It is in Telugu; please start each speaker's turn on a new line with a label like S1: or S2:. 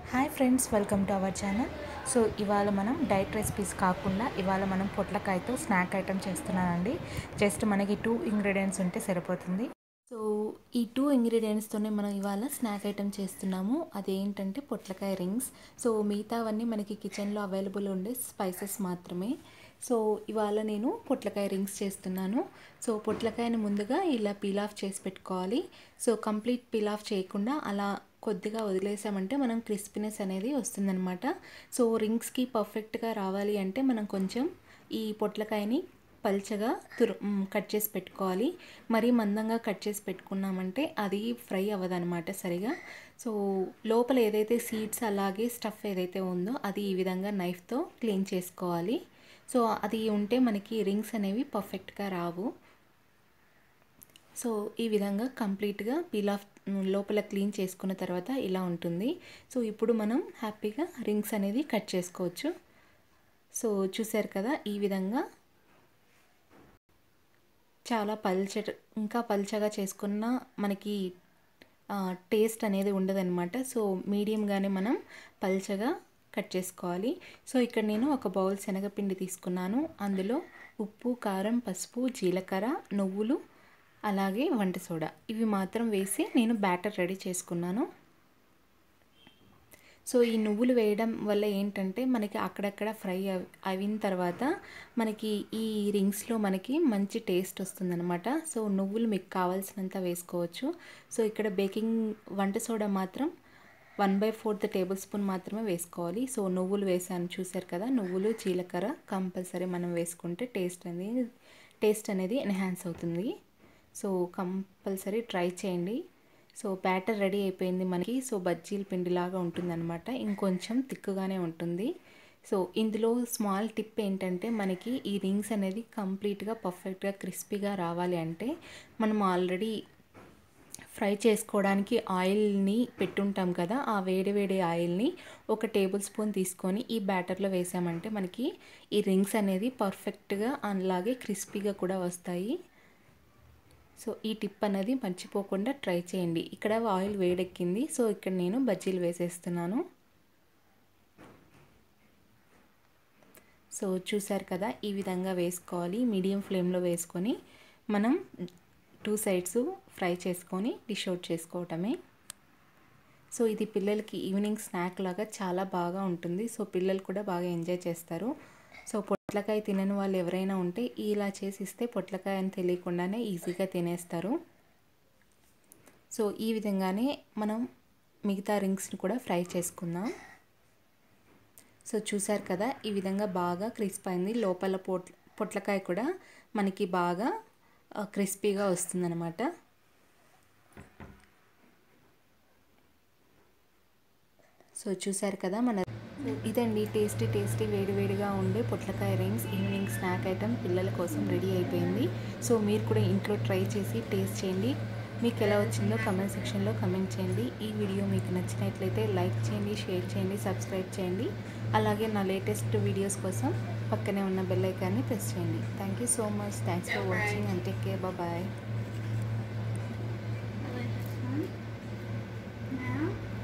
S1: hi friends welcome to our channel so ఇవాళ మనం డైట్ రెసిపీస్ కాకుండా ఇవాళ మనం పొట్లకాయతో స్నాక్ ఐటమ్ చేస్తున్నానండి జస్ట్ మనకి టూ ఇంగ్రీడియంట్స్ ఉంటే సరిపోతుంది సో ఈ టూ ఇంగ్రీడియంట్స్తోనే మనం ఇవాళ స్నాక్ ఐటమ్ చేస్తున్నాము అదేంటంటే పొట్లకాయ రింగ్స్ సో మిగతావన్నీ మనకి కిచెన్లో అవైలబుల్ ఉండే స్పైసెస్ మాత్రమే సో ఇవాళ నేను పొట్లకాయ రింగ్స్ చేస్తున్నాను సో పొట్లకాయని ముందుగా ఇలా పీల్ ఆఫ్ చేసి పెట్టుకోవాలి సో కంప్లీట్ పీల్ ఆఫ్ చేయకుండా అలా కొద్దిగా వదిలేసామంటే మనం క్రిస్పీనెస్ అనేది వస్తుందన్నమాట సో రింగ్స్కి పర్ఫెక్ట్గా రావాలి అంటే మనం కొంచెం ఈ పొట్లకాయని పల్చగా తురు కట్ చేసి పెట్టుకోవాలి మరీ మందంగా కట్ చేసి పెట్టుకున్నామంటే అది ఫ్రై అవ్వదనమాట సరిగా సో లోపల ఏదైతే సీడ్స్ అలాగే స్టఫ్ ఏదైతే ఉందో అది ఈ విధంగా నైఫ్తో క్లీన్ చేసుకోవాలి సో అది ఉంటే మనకి రింగ్స్ అనేవి పర్ఫెక్ట్గా రావు సో ఈ విధంగా కంప్లీట్గా పీల్ ఆఫ్ లోపల క్లీన్ చేసుకున్న తర్వాత ఇలా ఉంటుంది సో ఇప్పుడు మనం హ్యాపీగా రింగ్స్ అనేది కట్ చేసుకోవచ్చు సో చూసారు కదా ఈ విధంగా చాలా పల్చ ఇంకా పల్చగా చేసుకున్న మనకి టేస్ట్ అనేది ఉండదన్నమాట సో మీడియంగానే మనం పల్చగా కట్ చేసుకోవాలి సో ఇక్కడ నేను ఒక బౌల్ శనగపిండి తీసుకున్నాను అందులో ఉప్పు కారం పసుపు జీలకర్ర నువ్వులు అలాగే వంట సోడా ఇవి మాత్రం వేసి నేను బ్యాటర్ రెడీ చేసుకున్నాను సో ఈ నువ్వులు వేయడం వల్ల ఏంటంటే మనకి అక్కడక్కడ ఫ్రై అయిన తర్వాత మనకి ఈ రింగ్స్లో మనకి మంచి టేస్ట్ వస్తుందన్నమాట సో నువ్వులు మీకు కావాల్సినంత వేసుకోవచ్చు సో ఇక్కడ బేకింగ్ వంట సోడా మాత్రం one by fourth tablespoon మాత్రమే వేసుకోవాలి సో నువ్వులు వేసాను చూసారు కదా నువ్వులు జీలకర్ర కంపల్సరీ మనం వేసుకుంటే టేస్ట్ అనేది టేస్ట్ అనేది ఎన్హాన్స్ అవుతుంది సో కంపల్సరీ ట్రై చేయండి సో బ్యాటర్ రెడీ అయిపోయింది మనకి సో బజ్జీల పిండిలాగా ఉంటుందన్నమాట ఇంకొంచెం తిక్కుగానే ఉంటుంది సో ఇందులో స్మాల్ టిప్ ఏంటంటే మనకి ఈ రింగ్స్ అనేది కంప్లీట్గా పర్ఫెక్ట్గా క్రిస్పీగా రావాలి అంటే మనం ఆల్రెడీ ఫ్రై చేసుకోవడానికి ఆయిల్ని పెట్టుంటాం కదా ఆ వేడి వేడి ఆయిల్ని ఒక టేబుల్ స్పూన్ తీసుకొని ఈ బ్యాటర్లో వేసామంటే మనకి ఈ రింగ్స్ అనేది పర్ఫెక్ట్గా అలాగే క్రిస్పీగా కూడా వస్తాయి సో ఈ టిప్ అనేది మర్చిపోకుండా ట్రై చేయండి ఇక్కడ ఆయిల్ వేడెక్కింది సో ఇక్కడ నేను బజ్జీలు వేసేస్తున్నాను సో చూసారు కదా ఈ విధంగా వేసుకోవాలి మీడియం ఫ్లేమ్లో వేసుకొని మనం టూ సైడ్స్ ఫ్రై చేసుకొని డిష్ అవుట్ చేసుకోవటమే సో ఇది పిల్లలకి ఈవినింగ్ స్నాక్ లాగా చాలా బాగా ఉంటుంది సో పిల్లలు కూడా బాగా ఎంజాయ్ చేస్తారు సో పొట్లకాయ తినని వాళ్ళు ఎవరైనా ఉంటే ఇలా చేసి ఇస్తే పొట్లకాయ అని తెలియకుండానే ఈజీగా తినేస్తారు సో ఈ విధంగానే మనం మిగతా రింగ్స్ని కూడా ఫ్రై చేసుకుందాం సో చూసారు కదా ఈ విధంగా బాగా క్రిస్ప్ అయింది లోపల పొట్ పొట్లకాయ కూడా మనకి బాగా క్రిస్పీగా వస్తుందన్నమాట సో చూసారు కదా మన ఇదండి టేస్టీ టేస్టీ వేడివేడిగా ఉండే పొట్లకాయ రింగ్స్ ఈవినింగ్ స్నాక్ ఐటమ్ పిల్లల కోసం రెడీ అయిపోయింది సో మీరు కూడా ఇంట్లో ట్రై చేసి టేస్ట్ చేయండి మీకు ఎలా వచ్చిందో కమెంట్ సెక్షన్లో కమెంట్ చేయండి ఈ వీడియో మీకు నచ్చినట్లయితే లైక్ చేయండి షేర్ చేయండి సబ్స్క్రైబ్ చేయండి అలాగే నా లేటెస్ట్ వీడియోస్ కోసం పక్కనే ఉన్న బెల్ ఐకాన్ని ప్రెస్ చేయండి thank you so much thanks for watching and take care bye
S2: now